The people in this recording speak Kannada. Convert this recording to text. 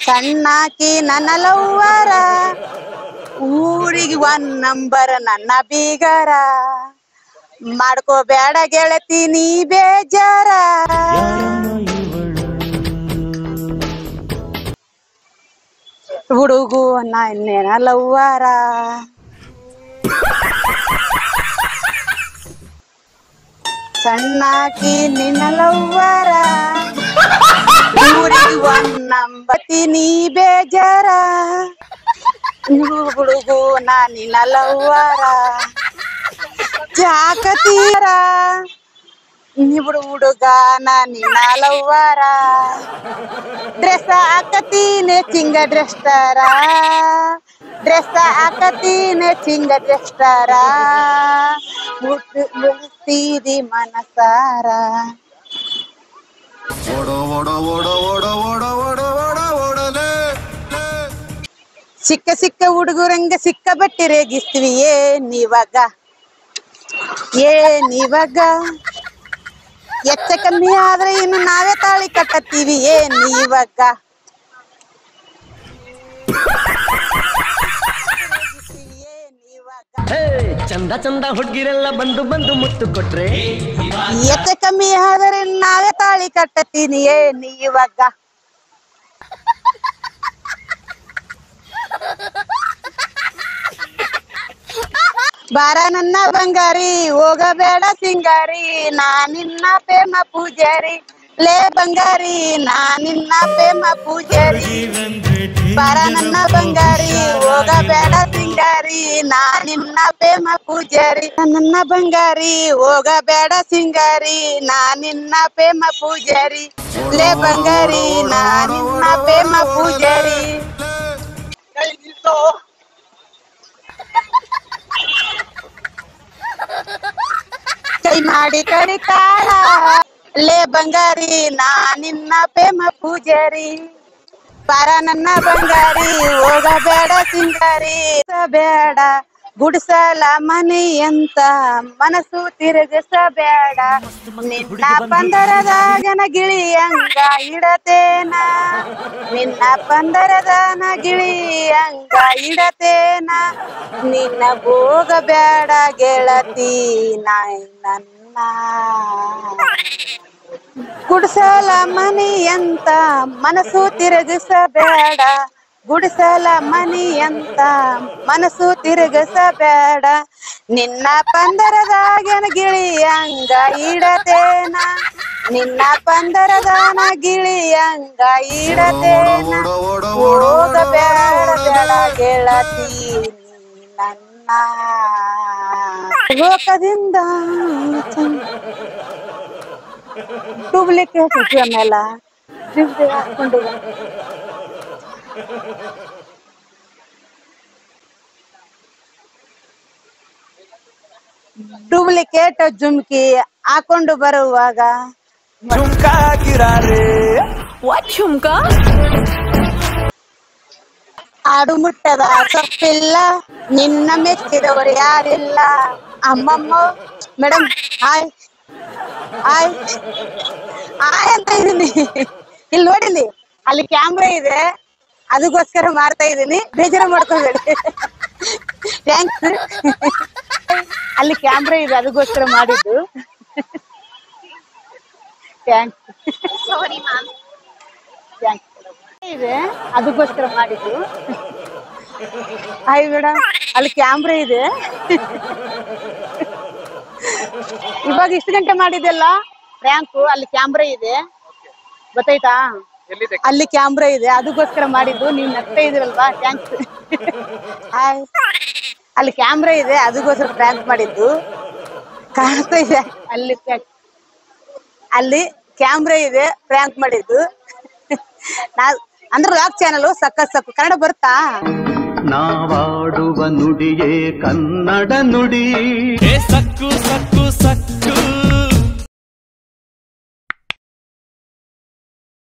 ಸಣ್ಣಾಕಿ ನನ್ನ ಲವ್ವರ ಊರಿಗೆ ಒಂದ್ ನಂಬರ್ ನನ್ನ ಬೀಗರ ಮಾಡ್ಕೋಬೇಡ ಗೆಳತಿ ನೀ ಬೇಜಾರ ಹುಡುಗು ನನ್ನ ಲವ್ವರ ಸಣ್ಣಾಕಿ ನಿನ್ನ ಲವ್ವರ ಊರಿಗೆ ಒಂದ್ ನಂಬತಿ ನೀ ಬೇಜಾರ ಹುಡುಗು ನಾ ನಿನ್ನ ಲವ್ವರ ಜಾಕತೀರ ನಿಬುಡು ಹುಡುಗ ನಾ ನಿನ್ನ ಲವ್ವರ ಡ್ರೆಸ್ ಹಾಕತೀನಿ ಚಿಂಗ ಡ್ರೆಸ್ ತರ ಡ್ರೆಸ್ ಹಾಕತೀನಿ ಚಿಂಗ ಡ್ರೆಸ್ ತರ ಮುಟ್ಟು ಮುಳ್ತೀದಿ ಮನಸಾರ ಓಡೋ ಓಡೋ ಓಡೋ ಓಡೋ ಓಡೋ ಓಡೋ ಓಡೋ ಓಡಲೇ ಸಿಕ್ಕ ಸಿಕ್ಕ ಹುಡುಗರಂಗ ಸಿಕ್ಕ ಬಟ್ಟೆ ರೇಗಿಸ್ತೀವಿ ಏನಿವಾಗ ಏನಿವಾಗ ಹೆಚ್ಚ ಕಮ್ಮಿ ಆದ್ರೆ ಇನ್ನು ನಾವೇ ತಾಳಿ ಕಟ್ಟತ್ತೀವಿ ಏನಿವಾಗ ಹೇ ಚಂದ ಚಂದ ಹುಡುಗಿರೆಲ್ಲ ಬಂದು ಬಂದು ಮುತ್ತು ಕೊಟ್ರೆ ಹೆಚ್ಚ ಕಮ್ಮಿ ಆದ್ರೆ ನಾವೇ ತಾಳಿ ಕಟ್ಟತ್ತೀನಿ ಏನಿವಾಗ ಬಾರ ನನ್ನ ಬಂಗಾರಿ ಹೋಗಬೇಡ ಸಿಂಗಾರಿ ನಾನಿನ್ನ ಪ್ರೇಮ ಪೂಜಾರಿ ಲೇ ಬಂಗಾರಿ ನಾನಿನ್ನ ಪ್ರೇಮ ಪೂಜಾರಿ ಬಾರ ನನ್ನ ಬಂಗಾರಿ ಹೋಗಬೇಡ ಸಿಂಗಾರಿ ನಾನಿನ್ನ ಪ್ರೇಮ ಪೂಜಾರಿ ನನ್ನ ಬಂಗಾರಿ ಹೋಗಬೇಡ ಸಿಂಗಾರಿ ನಾನಿನ್ನ ಪ್ರೇಮ ಪೂಜಾರಿ ಲೇ ಬಂಗಾರಿ ನಾನಿನ್ನ ಪ್ರೇಮ ಪೂಜಾರಿ ಕೈ ಮಾಡಿ ಕಡಿತಾಳ ಲೇ ಬಂಗಾರಿ ನಾ ನಿನ್ನ ಪ್ರೇಮ ಪೂಜಾರಿ ಬಾರ ನನ್ನ ಬಂಗಾರಿ ಹೋಗಬೇಡ ಸಿಂಗಾರಿ ಬೇಡ ಗುಡಿಸಲ ಮನೆ ಅಂತ ಮನಸ್ಸು ತಿರುಗಿಸಬೇಡ ನಿನ್ನ ಪಂದರದಾಗನ ಗಿಳಿಯಂಗ ಇಡತೇನ ನಿನ್ನ ಪಂದರದನ ಗಿಳಿಯಂಗ ಇಡತೇನ ನಿನ್ನ ಹೋಗಬೇಡ ಗೆಳತಿ ನಾಯ್ ನನ್ನ ಗುಡಿಸಲ ಮನಿ ಅಂತ ಮನಸ್ಸು ತಿರುಗಿಸಬೇಡ ಗುಡಿಸಲ ಮನಿ ಅಂತ ಮನಸ್ಸು ತಿರುಗಿಸಬೇಡ ನಿನ್ನ ಪಂದರದಾಗನ ಗಿಳಿಯಂಗ ಇಡತೇನ ನಿನ್ನ ಪಂದರದಾನ ಗಿಳಿಯಂಗ ಇಡತೇನ ಹೋಗಬೇಡ ಬೇಡ ಗೆಳತಿ ನೀ ನನ್ನ ಲೋಕದಿಂದ ಡೂಪ್ಲಿಕೇಟ್ ಆಮೇಲ ಹಾಕೊಂಡು ಡೂಪ್ಲಿಕೇಟ್ ಜುಮ್ಕಿ ಹಾಕೊಂಡು ಬರುವಾಗ ಆಡು ಮುಟ್ಟದ ತಪ್ಪಿಲ್ಲ ನಿನ್ನ ಮೆಚ್ಚಿದವರು ಯಾರಿಲ್ಲ ಅಮ್ಮಮ್ಮ ಮೇಡಮ್ ಹಾಯ್ ಹಾಯ್ ಹಾಯ್ ಅಂತ ಇದೀನಿ ಇಲ್ಲಿ ನೋಡಿಲಿ ಅಲ್ಲಿ ಕ್ಯಾಮ್ರಾ ಇದೆ ಅದಕ್ಕೋಸ್ಕರ ಮಾಡ್ತಾ ಇದೀನಿ ಬೇಜಾರ ಮಾಡ್ಕೋಬೇಡಿ ಥ್ಯಾಂಕ್ಸ್ ಅಲ್ಲಿ ಕ್ಯಾಮ್ರಾ ಇದೆ ಅದಕ್ಕೋಸ್ಕರ ಮಾಡಿದ್ದು ಥ್ಯಾಂಕ್ಸ್ ಥ್ಯಾಂಕ್ಸ್ ಇದೆ ಅದಕ್ಕೋಸ್ಕರ ಮಾಡಿದ್ದು ಹಾಯ್ ಮೇಡಮ್ ಅಲ್ಲಿ ಕ್ಯಾಮ್ರಾ ಇದೆ ಇವಾಗ ಇಷ್ಟು ಗಂಟೆ ಮಾಡಿದ್ದೆಲ್ಲ ರ್ಯಾಂಕು ಅಲ್ಲಿ ಕ್ಯಾಮ್ರಾ ಇದೆ ಗೊತ್ತಾಯ್ತಾ ಅಲ್ಲಿ ಕ್ಯಾಮ್ರಾ ಇದೆ ಅದಕ್ಕೋಸ್ಕರ ಮಾಡಿದ್ದು ನೀವು ನಗ್ತಾ ಇದೀರಲ್ವಾ ಥ್ಯಾಂಕ್ಸ್ ಹಾಯ್ ಅಲ್ಲಿ ಕ್ಯಾಮ್ರಾ ಇದೆ ಅದಕ್ಕೋಸ್ಕರ ಪ್ರ್ಯಾಂಕ್ ಮಾಡಿದ್ದು ಕಾಣ್ತಾ ಇದೆ ಅಲ್ಲಿ prank. ಅಲ್ಲಿ ಕ್ಯಾಮ್ರಾ ಇದೆ ಪ್ರ್ಯಾಂಕ್ ಮಾಡಿದ್ದು ನಾ ಅಂದ್ರೆ ಲಾಕ್ ಚಾನಲ್ ಸಕ್ಕ ಸಕ್ಕು ಕನ್ನಡ ಬರುತ್ತಾ ನಾವಾಡುವ ನುಡಿಯೇ ಕನ್ನಡ ನುಡಿ ಏ ಸಕ್ಕು ಸಕ್ಕು ಸಕ್ಕು